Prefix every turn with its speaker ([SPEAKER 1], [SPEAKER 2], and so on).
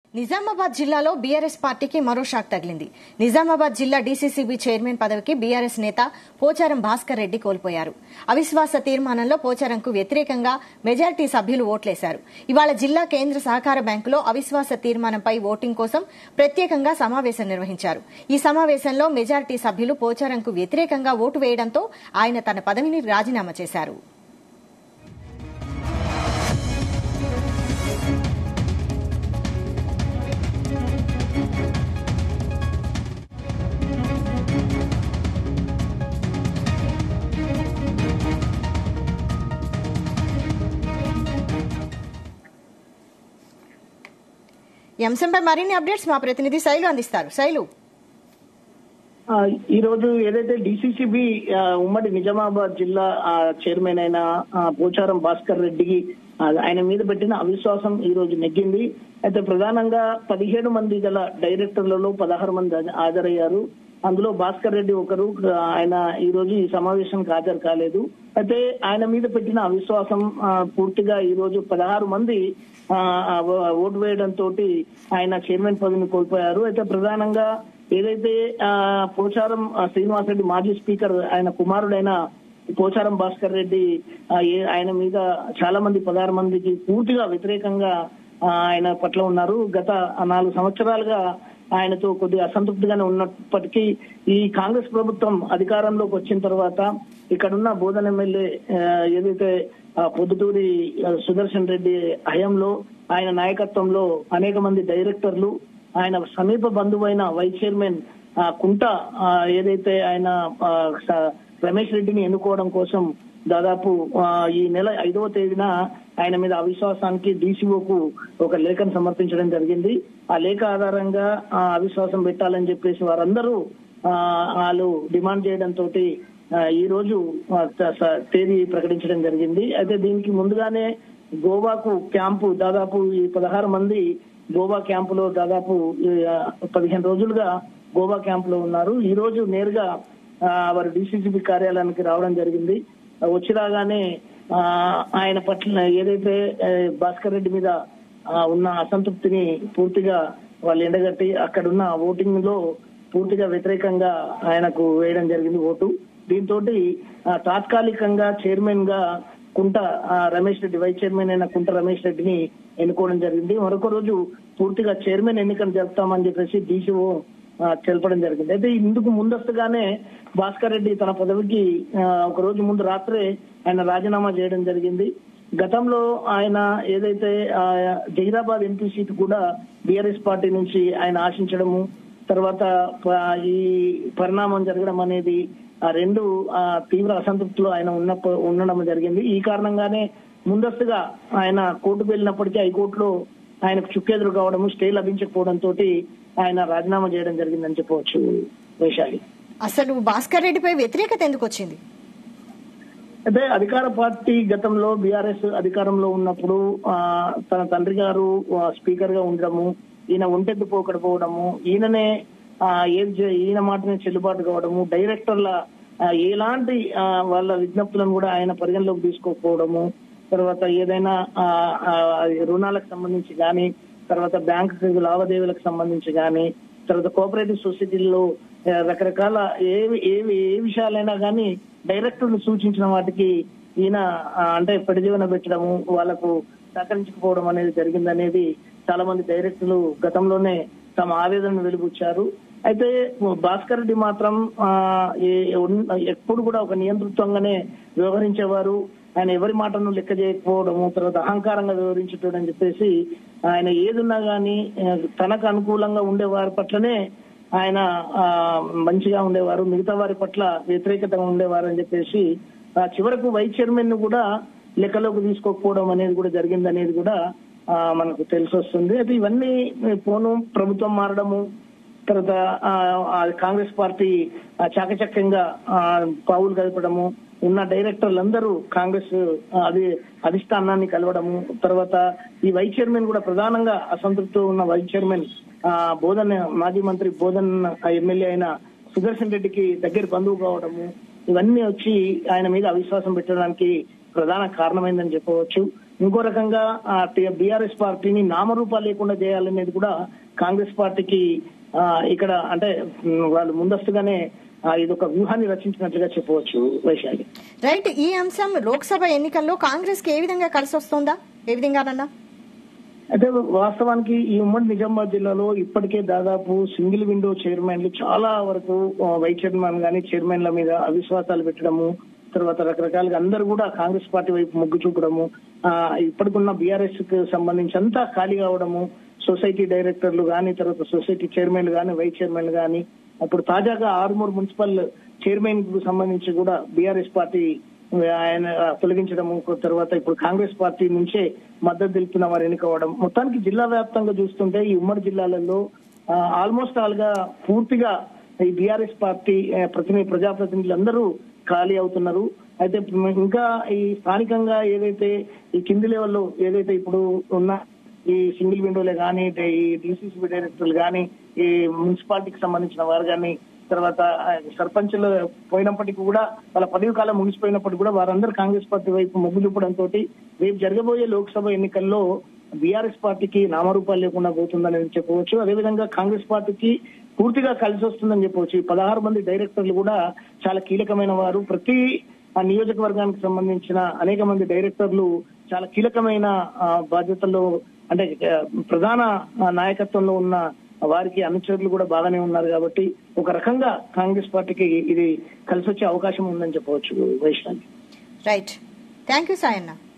[SPEAKER 1] నిజామాబాద్ జిల్లాలో బీఆర్ఎస్ పార్టీకి మరో షాక్ తగిలింది నిజామాబాద్ జిల్లా డీసీసీబీ చైర్మన్ పదవికి బీఆర్ఎస్ నేత పోచారం భాస్కర్ రెడ్డి కోల్పోయారు అవిశ్వాస తీర్మానంలో పోచారంకు వ్యతిరేకంగా మెజారిటీ సభ్యులు ఓట్లేశారు ఇవాళ జిల్లా కేంద్ర సహకార బ్యాంకులో అవిశ్వాస తీర్మానంపై ఓటింగ్ కోసం ప్రత్యేకంగా సమావేశం నిర్వహించారు ఈ సమావేశంలో మెజారిటీ సభ్యులు పోచారంకు వ్యతిరేకంగా ఓటు వేయడంతో ఆయన తన పదవిని రాజీనామా చేశారు ఈ అంశంపై మరిన్ని అప్డేట్స్ మా ప్రతినిధి శైలు అందిస్తారు శైలు
[SPEAKER 2] ఆ, ఈ రోజు ఏదైతే డిసిసిబి ఉమ్మడి నిజామాబాద్ జిల్లా ఆ, చైర్మన్ అయిన ఆ, పోచారం భాస్కర్ రెడ్డికి ఆ, ఆయన మీద పెట్టిన అవిశ్వాసం ఈ రోజు నెగ్గింది అయితే ప్రధానంగా పదిహేడు మంది గల డైరెక్టర్లలో పదహారు మంది హాజ- హాజరయ్యారు అందులో భాస్కర్ రెడ్డి ఒకరు ఆ, ఆయన ఈ రోజు ఈ సమావేశానికి హాజరు కాలేదు అయితే ఆయన మీద పెట్టిన అవిశ్వాసం ఆ, పూర్తిగా ఈ రోజు పదహారు మంది ఆ, ఆ, ఓటు వేయడంతో ఆయన చైర్మన్ పదవిని కోల్పోయారు అయితే ప్రధానంగా ఏదైతే ఆ, పోచారం ఆ, శ్రీనివాసరెడ్డి మాజీ స్పీకర్ ఆయన కుమారుడైన పోచారం భాస్కర్ రెడ్డి ఆ, ఏ- ఆయన మీద చాలా మంది పదహారు మందికి పూర్తిగా వ్యతిరేకంగా ఆ, ఆయన పట్ల ఉన్నారు గత నాలుగు సంవత్సరాలుగా ఆయనతో కొద్దిగా అసంతృప్తిగానే ఉన్నప్పటికీ ఈ కాంగ్రెస్ ప్రభుత్వం అధికారంలోకి వచ్చిన తర్వాత ఇక్కడున్న బోధన ఎమ్మెల్యే ఆ, ఏదైతే ఆ, పొద్దుటూరి ఆ, సుదర్శన్ రెడ్డి హయాంలో ఆయన నాయకత్వంలో అనేక మంది డైరెక్టర్లు ఆయన సమీప బంధువైన వైస్ చైర్మన్ ఆ, కుంట ఆ, ఏదైతే ఆయన ఆ, స- రమేష్ రెడ్డిని ఎన్నుకోవడం కోసం దాదాపు ఆ, ఈ నెల ఐదవ తేదీన ఆయన మీద అవిశ్వాసానికి డీసీఓకు ఒక లేఖను సమర్పించడం జరిగింది ఆ లేఖ ఆధారంగా ఆ, అవిశ్వాసం పెట్టాలని చెప్పేసి వారందరూ ఆ, వాళ్ళు డిమాండ్ చేయడంతో ఈ రోజు ఆ, త- స- తేదీ ప్రకటించడం జరిగింది అయితే దీనికి ముందుగానే గోవాకు క్యాంపు దాదాపు ఈ పదహారు మంది గోవా క్యాంపులో దాదాపు ఈ, ఆ, పదిహేను రోజులుగా గోవా క్యాంపులో ఉన్నారు ఈ రోజు నేరుగా ఆ, వారు డిసిసిబి కార్యాలయానికి రావడం జరిగింది ఆ, వచ్చి రాగానే ఆ, ఆయన పట్ల ఏదైతే ఆ, భాస్కర్ రెడ్డి మీద ఆ, ఉన్న అసంతృప్తిని పూర్తిగా వాళ్ళు ఎండగట్టి అక్కడున్న ఓటింగ్ లో పూర్తిగా వ్యతిరేకంగా ఆయనకు వేయడం జరిగింది ఓటు దీంతో తాత్కాలికంగా చైర్మన్ గా కుంట ఆ, రమేష్ రెడ్డి వైస్ చైర్మన్ అయిన కుంట రమేష్ రెడ్డిని ఎన్నుకోవడం జరిగింది మరొక రోజు పూర్తిగా చైర్మన్ ఎన్నికలు జరుపుతామని చెప్పేసి డీసీఓ తెలపడం జరిగింది అయితే ఇందుకు ముందస్తుగానే భాస్కర్ రెడ్డి తన పదవికి ఆ, ఒక రోజు ముందు రాత్రే ఆయన రాజీనామా చేయడం జరిగింది గతంలో ఆయన ఏదైతే ఆ, జహీరాబాద్ ఎంపీ సీట్ కూడా బీఆర్ఎస్ పార్టీ నుంచి ఆయన ఆశించడము తర్వాత ప- ఈ పరిణామం జరగడం అనేది ఆ రెండు ఆ, తీవ్ర అసంతృప్తిలో ఆయన ఉన్న ఉండడం జరిగింది ఈ కారణంగానే ముందస్తుగా ఆయన కోర్టుకు వెళ్ళినప్పటికీ హైకోర్టులో ఆయనకు చుక్కెదురు కావడము స్టే లభించకపోవడం తోటి ఆయన రాజీనామా చేయడం జరిగిందని చెప్పవచ్చు వైశాలి
[SPEAKER 1] అసలు భాస్కర్ రెడ్డిపై వ్యతిరేకత ఎందుకు వచ్చింది
[SPEAKER 2] అయితే అధికార పార్టీ గతంలో బీఆర్ఎస్ అధికారంలో ఉన్నప్పుడు ఆ, తన తండ్రి గారు ఆ, స్పీకర్ గా ఉండడము ఈయన ఒంటెద్దు పోకడపోవడము ఈయననే ఆ, ఏది చే- ఈయన మాటనే చెల్లుబాటు కావడము డైరెక్టర్ల ఆ, ఎలాంటి ఆ, వాళ్ళ విజ్ఞప్తులను కూడా ఆయన పరిగణలోకి తీసుకోకపోవడము తర్వాత ఏదైనా ఆ, ఆ, రుణాలకు సంబంధించి కానీ తర్వాత బ్యాంక్ లావాదేవీలకు సంబంధించి కానీ తర్వాత కోఆపరేటివ్ సొసైటీల్లో ఆ, రకరకాల ఏ ఏ ఏ విషయాలైనా కానీ డైరెక్టర్లు సూచించిన వాటికి ఈయన ఆ, అంటే పెడజీవన పెట్టడము వాళ్ళకు సహకరించకపోవడం అనేది జరిగిందనేది చాలా మంది డైరెక్టర్లు గతంలోనే తమ ఆవేదనను వెలిబుచ్చారు అయితే భాస్కర్ రెడ్డి మాత్రం ఆ, ఏ- ఉన్- ఎప్పుడు కూడా ఒక నియంతృత్వంగానే వ్యవహరించేవారు ఆయన ఎవరి మాటను లెక్క చేయకపోవడము తర్వాత అహంకారంగా వ్యవహరించడం అని చెప్పేసి ఆయన ఏదున్నా గానీ ఆ, తనకు అనుకూలంగా ఉండే వారి పట్లనే ఆయన ఆ, మంచిగా ఉండేవారు మిగతా వారి పట్ల వ్యతిరేకతగా ఉండేవారు అని చెప్పేసి ఆ, చివరకు వైస్ చైర్మన్ ను కూడా లెక్కలోకి తీసుకోకపోవడం అనేది కూడా జరిగింది అనేది కూడా ఆ, మనకు తెలిసి వస్తుంది అయితే ఇవన్నీ పోను ప్రభుత్వం మారడము తర్వాత ఆ, ఆ కాంగ్రెస్ పార్టీ ఆ, చాకచక్యంగా ఆ, పావులు కదపడము ఉన్న డైరెక్టర్లందరూ కాంగ్రెస్ ఆ, అది అధిష్టానాన్ని కలవడము తర్వాత ఈ వైస్ చైర్మన్ కూడా ప్రధానంగా అసంతృప్తితో ఉన్న వైస్ చైర్మన్ ఆ, బోధన్ మాజీ మంత్రి బోధన్ ఎమ్మెల్యే అయిన సుదర్శన్ రెడ్డికి దగ్గర బంధువు కావడము ఇవన్నీ వచ్చి ఆయన మీద అవిశ్వాసం పెట్టడానికి ప్రధాన కారణమైందని చెప్పవచ్చు ఇంకో రకంగా బీఆర్ఎస్ పార్టీని నామరూపాలు లేకుండా చేయాలనేది కూడా కాంగ్రెస్ పార్టీకి ఆ, ఇక్కడ అంటే ఉమ్, వాళ్ళు ముందస్తుగానే ఆ, ఇది ఒక వ్యూహాన్ని రచించినట్లుగా చెప్పవచ్చు వైశాలి
[SPEAKER 1] రైట్ ఈ అంశం లోక్సభ ఎన్నికల్లో కాంగ్రెస్ కి ఏ విధంగా కలిసి వస్తుందా ఏ విధంగానన్నా
[SPEAKER 2] అయితే వాస్తవానికి ఈ ఉమ్మడి నిజామాబాద్ జిల్లాలో ఇప్పటికే దాదాపు సింగిల్ విండో చైర్మన్లు చాలా వరకు ఆ, వైస్ చైర్మన్ గానీ చైర్మన్ల మీద అవిశ్వాసాలు పెట్టడము తర్వాత రకరకాలుగా అందరూ కూడా కాంగ్రెస్ పార్టీ వైపు మొగ్గు చూపడము ఆ, ఇప్పటికున్న బీఆర్ఎస్ కు సంబంధించి అంతా ఖాళీ కావడము సొసైటీ డైరెక్టర్లు గాని తర్వాత సొసైటీ చైర్మన్లు గాని వైస్ చైర్మన్లు గాని అప్పుడు తాజాగా ఆరుమూరు మున్సిపల్ చైర్మన్ కు సంబంధించి కూడా బీఆర్ఎస్ పార్టీ ఆయన తొలగించడము తర్వాత ఇప్పుడు కాంగ్రెస్ పార్టీ నుంచే మద్దతు తెలుపుతున్న వారు ఎన్నికవడం మొత్తానికి జిల్లా వ్యాప్తంగా చూస్తుంటే ఈ ఉమ్మడి జిల్లాలలో ఆల్మోస్ట్ ఆల్ గా పూర్తిగా ఈ బీఆర్ఎస్ పార్టీ ఆ, ప్రతినిధి ప్రజాప్రతినిధులు అందరూ ఖాళీ అవుతున్నారు అయితే ఇంకా ఈ స్థానికంగా ఏదైతే ఈ కింది లెవెల్లో ఏదైతే ఇప్పుడు ఉన్న ఈ సింగిల్ విండోలే కానీ ఈ డిసిసిబి డైరెక్టర్లు కానీ ఈ మున్సిపాలిటీకి సంబంధించిన వారు కానీ తర్వాత ఆ, సర్పంచులు పోయినప్పటికీ కూడా వాళ్ళ పదవి కాలం ముగిసిపోయినప్పటికీ కూడా వారందరూ కాంగ్రెస్ పార్టీ వైపు మొగ్గు చూపడంతో రేపు జరగబోయే లోక్సభ ఎన్నికల్లో బీఆర్ఎస్ పార్టీకి నామరూపాలు లేకుండా పోతుందని చెప్పవచ్చు అదేవిధంగా కాంగ్రెస్ పార్టీకి పూర్తిగా కలిసి వస్తుందని చెప్పవచ్చు ఈ పదహారు మంది డైరెక్టర్లు కూడా చాలా కీలకమైన వారు ప్రతి ఆ నియోజకవర్గానికి సంబంధించిన అనేక మంది డైరెక్టర్లు చాలా కీలకమైన ఆ, బాధ్యతల్లో అంటే ఆ, ప్రధాన ఆ, నాయకత్వంలో ఉన్న వారికి అనుచరులు కూడా బాగానే ఉన్నారు కాబట్టి ఒక రకంగా కాంగ్రెస్ పార్టీకి ఇది కలిసి వచ్చే అవకాశం ఉందని చెప్పవచ్చు Vaishnavi
[SPEAKER 1] right thank you Sayanna